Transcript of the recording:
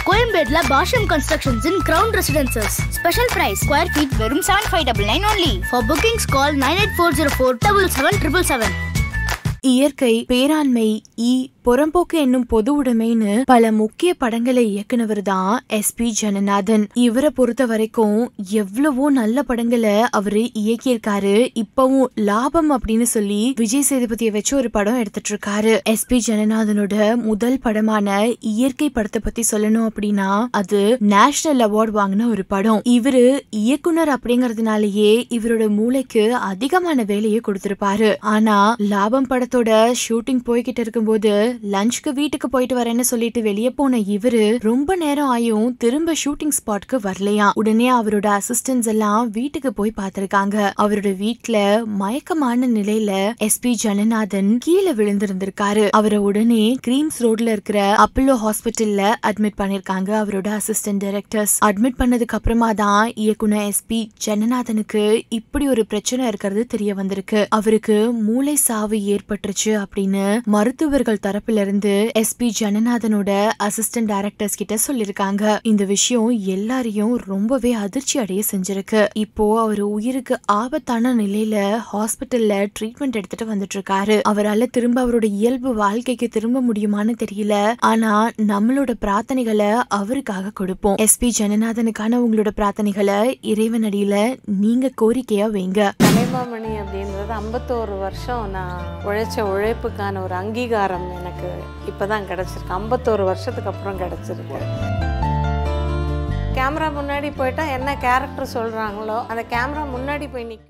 கோயம்பேட்ல Bhashyam constructions in ground residences special price square feet வெறும் seven five double nine only for bookings call nine eight four zero four double seven triple seven இயற்கை பேராண்மை ஈ புறம்போக்கு என்னும் பொது உடைமைன்னு பல முக்கிய படங்களை இயக்குனவர் தான் எஸ் பி ஜனநாதன் இவரை பொறுத்த வரைக்கும் எவ்வளவோ நல்ல படங்களை அவரு இயக்கியிருக்காரு இப்பவும் லாபம் அப்படின்னு சொல்லி விஜய் சேதுபதியை வச்சு ஒரு படம் எடுத்துட்டு இருக்காரு எஸ் பி ஜனநாதனோட முதல் படமான இயற்கை படத்தை பத்தி சொல்லணும் அப்படின்னா அது நேஷனல் அவார்ட் வாங்கின ஒரு படம் இவரு இயக்குனர் அப்படிங்கறதுனாலயே இவரோட மூளைக்கு அதிகமான வேலையை கொடுத்திருப்பாரு ஆனா லாபம் படத்தோட ஷூட்டிங் போய்கிட்டு இருக்கும்போது லஞ்ச்க்கு வீட்டுக்கு போயிட்டு வரேன்னு சொல்லிட்டு வெளியே போன இவரு ரொம்ப நேரம் ஆயும் திரும்ப ஷூட்டிங் ஸ்பாட்க்கு வரலையா உடனே அவரோட அசிஸ்டன்ஸ் எல்லாம் வீட்டுக்கு போய் பார்த்திருக்காங்க அவரோட வீட்ல மயக்கமான நிலையில எஸ்பி ஜனநாதன் கீழே விழுந்திருந்திருக்காரு அவரை உடனே கிரீம்ஸ் ரோட்ல இருக்கிற அப்பல்லோ ஹாஸ்பிட்டல்ல அட்மிட் பண்ணிருக்காங்க அவரோட அசிஸ்டன்ட் டைரக்டர்ஸ் அட்மிட் பண்ணதுக்கு அப்புறமா தான் இயக்குனர் எஸ்பி ஜனநாதனுக்கு இப்படி ஒரு பிரச்சனை இருக்கிறது தெரிய வந்திருக்கு அவருக்கு மூளை சாவு ஏற்பட்டுருச்சு அப்படின்னு மருத்துவர்கள் தரப்புல இருந்து எஸ்பி ஜனநாதனோட அசிஸ்டன்ட் டைரக்டர்ஸ் கிட்ட சொல்லிருக்காங்க இந்த விஷயம் எல்லாரையும் ரொம்பவே அதிர்ச்சி அடைய செஞ்சிருக்கு இப்போ அவர் உயிருக்கு ஆபத்தான நிலையில ஹாஸ்பிட்டல்ல ட்ரீட்மெண்ட் எடுத்துட்டு வந்துட்டு இருக்காரு அவரால திரும்ப அவரோட இயல்பு வாழ்க்கைக்கு திரும்ப முடியுமான்னு தெரியல ஆனா நம்மளோட பிரார்த்தனைகளை அவருக்காக கொடுப்போம் எஸ்பி ஜனநாதனுக்கான உங்களோட பிரார்த்தனைகளை இறைவன் அடியில நீங்க கோரிக்கையா வைங்க கலைமாமணி அப்படின்றது ஐம்பத்தோரு வருஷம் நான் உழைச்ச உழைப்புக்கான ஒரு அங்கீகாரம் எனக்கு இப்பதான் கிடைச்சிருக்கு ஐம்பத்தோரு வருஷத்துக்கு அப்புறம் கிடைச்சிருக்கு கேமரா முன்னாடி போயிட்டா என்ன கேரக்டர் சொல்றாங்களோ அந்த கேமரா முன்னாடி போய் நிக்க